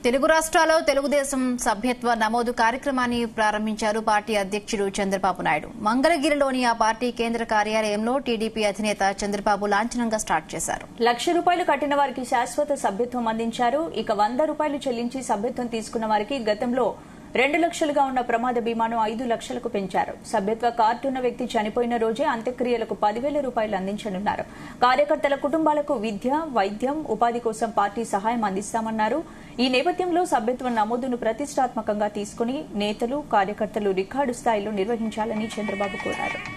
తెలుగు రాష్ట్రాల్లో తెలుగుదేశం సభ్యత్వ నమోదు కార్యక్రమాన్ని ప్రారంభించారు పార్టీ అధ్యక్షుడు చంద్రబాబు నాయుడు మంగళగిరిలోని ఆ పార్టీ కేంద్ర కార్యాలయంలో టీడీపీ అధినేత చంద్రబాబు లాంఛనంగా స్టార్ట్ చేశారు లక్ష రూపాయలు కట్టిన వారికి శాశ్వత సభ్యత్వం అందించారు ఇక వంద రూపాయలు చెల్లించి సభ్యత్వం తీసుకున్న వారికి గతంలో రెండు లక్షలుగా ఉన్న ప్రమాద బీమాను ఐదు లక్షలకు పెంచారు సభ్యత్వ కార్డు ఉన్న వ్యక్తి చనిపోయిన రోజే అంత్యక్రియలకు పదివేల రూపాయలు అందించనున్నారు కార్యకర్తల కుటుంబాలకు విద్య వైద్యం ఉపాధి కోసం పార్టీ సహాయం అందిస్తామన్నారు ఈ నేపథ్యంలో సభ్యత్వ నమోదును ప్రతిష్టాత్మకంగా తీసుకుని నేతలు కార్యకర్తలు రికార్డు స్థాయిలో నిర్వహించాలని చంద్రబాబు కోరారు